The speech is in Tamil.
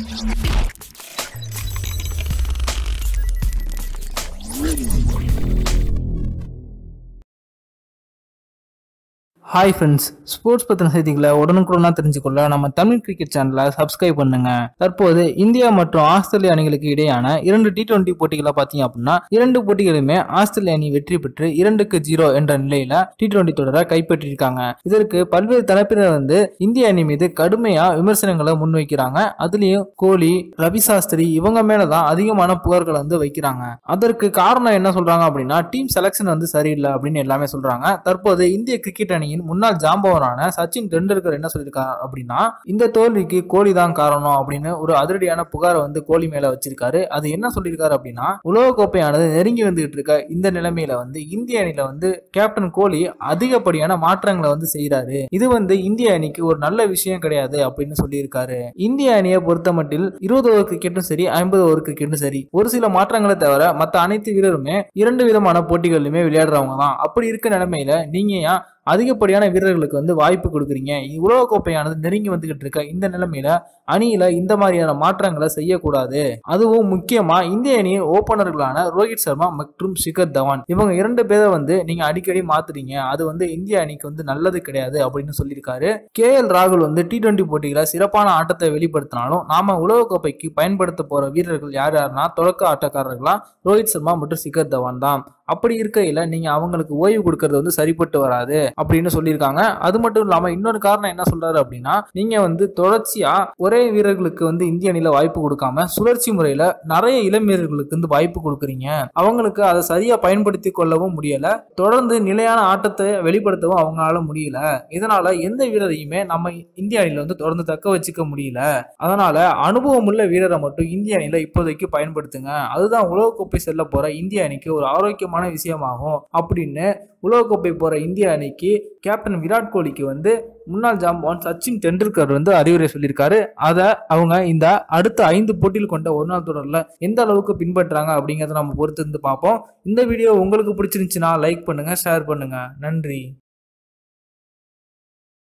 ஹாய் ஃப்ரெண்ட்ஸ் ஸ்போர்ட்ஸ் பற்றின செய்திகளை உடனுக்குடனாக தெரிஞ்சுக்கொள்ள நம்ம தமிழ் கிரிக்கெட் சேனலை சப்ஸ்கிரைப் பண்ணுங்க தற்போது இந்தியா மற்றும் ஆஸ்திரேலியா அணிகளுக்கு இடையான இரண்டு டி டுவெண்ட்டி போட்டிகளை பார்த்தீங்க அப்படின்னா இரண்டு போட்டிகளுமே ஆஸ்திரேலிய அணி வெற்றி பெற்று இரண்டுக்கு ஜீரோ என்ற நிலையில டி டுவெண்ட்டி தொடரை கைப்பற்றியிருக்காங்க இதற்கு பல்வேறு தரப்பினர் வந்து இந்திய அணி மீது கடுமையா விமர்சனங்களை முன்வைக்கிறாங்க அதுலயும் கோலி ரவி சாஸ்திரி இவங்க மேலதான் அதிகமான புகார்களை வந்து வைக்கிறாங்க அதற்கு காரணம் என்ன சொல்றாங்க அப்படின்னா டீம் செலக்ஷன் வந்து சரியில்லை அப்படின்னு எல்லாமே சொல்றாங்க தற்போது இந்திய கிரிக்கெட் அணியின் முன்னாள் ஜாம்பவரான சச்சின் டெண்டுல்கர் என்ன சொல்லியிருக்காரு அப்படின்னா இந்த தோல்விக்கு கோலி தான் காரணம் அப்படின்னு ஒரு அதிரடியான புகாரை வந்து கோலி மேல வச்சிருக்காரு அது என்ன சொல்லியிருக்காரு அப்படின்னா உலகக்கோப்பையானது நெருங்கி வந்துகிட்டு இருக்க இந்த நிலைமையில வந்து இந்திய அணியில வந்து கேப்டன் கோலி அதிகப்படியான மாற்றங்களை வந்து செய்யறாரு இது வந்து இந்திய அணிக்கு ஒரு நல்ல விஷயம் கிடையாது அப்படின்னு சொல்லியிருக்காரு இந்திய அணியை பொறுத்த மட்டில் இருபது ஓவர் கிரிக்கெட்டும் சரி ஐம்பது ஓவர் கிரிக்கெட்டும் சரி ஒரு சில மாற்றங்களை தவிர மற்ற அனைத்து வீரருமே இரண்டு விதமான போட்டிகளிலுமே விளையாடுறவங்க தான் அப்படி இருக்க நிலைமையில நீங்க ஏன் அதிகப்படியான வீரர்களுக்கு வந்து வாய்ப்பு கொடுக்குறீங்க உலகக்கோப்பையானது நெருங்கி வந்துகிட்டு இருக்க இந்த நிலைமையில அணியில இந்த மாதிரியான மாற்றங்களை செய்யக்கூடாது அதுவும் முக்கியமா இந்திய அணியின் ஓபனர்களான ரோஹித் சர்மா மற்றும் ஷிகர் தவான் இவங்க இரண்டு பேரை வந்து நீங்க அடிக்கடி மாத்துறீங்க அது வந்து இந்திய அணிக்கு வந்து நல்லது கிடையாது அப்படின்னு சொல்லியிருக்காரு கே எல் ராகுல் வந்து டி டுவெண்டி போட்டியில சிறப்பான ஆட்டத்தை வெளிப்படுத்தினாலும் நாம உலகக்கோப்பைக்கு பயன்படுத்த போற வீரர்கள் யார் யாருன்னா தொடக்க ஆட்டக்காரர்களா ரோஹித் சர்மா மற்றும் ஷிகர் தவான் தான் அப்படி இருக்கையில நீங்க அவங்களுக்கு ஓய்வு கொடுக்கறது வந்து சரிப்பட்டு வராது அப்படின்னு சொல்லியிருக்காங்க அது மட்டும் இல்லாம இன்னொரு காரணம் என்ன சொல்றாரு அப்படின்னா நீங்க வந்து தொடர்ச்சியா ஒரே வீரர்களுக்கு வந்து இந்திய அணியில வாய்ப்பு கொடுக்காம சுழற்சி முறையில நிறைய இளம் வீரர்களுக்கு வந்து வாய்ப்பு கொடுக்குறீங்க அவங்களுக்கு அதை சரியா பயன்படுத்தி கொள்ளவும் முடியல தொடர்ந்து நிலையான ஆட்டத்தை வெளிப்படுத்தவும் அவங்களால முடியல இதனால எந்த வீரரையுமே நம்ம இந்திய அணியில வந்து தொடர்ந்து தக்க வச்சுக்க முடியல அதனால அனுபவம் உள்ள வீரரை மட்டும் இந்திய அணியில இப்போதைக்கு பயன்படுத்துங்க அதுதான் உலகக்கோப்பை செல்ல போற இந்திய அணிக்கு ஒரு ஆரோக்கியமான விஷயமாகும் அப்படின்னு உலகக்கோப்பை போற இந்திய அணிக்கு கேப்டன் விராட் கோலிக்கு வந்து முன்னாள் ஜாம்பவான் சச்சின் டெண்டுல்கர் வந்து அறிவுரை சொல்லியிருக்காரு அதை அவங்க இந்த அடுத்த ஐந்து போட்டியில் கொண்ட ஒரு நாள் தொடரில் எந்த அளவுக்கு பின்பற்றுறாங்க அப்படிங்கிறத நம்ம பொறுத்து இருந்து பார்ப்போம் இந்த வீடியோ உங்களுக்கு பிடிச்சிருந்துச்சுன்னா லைக் பண்ணுங்க ஷேர் பண்ணுங்க நன்றி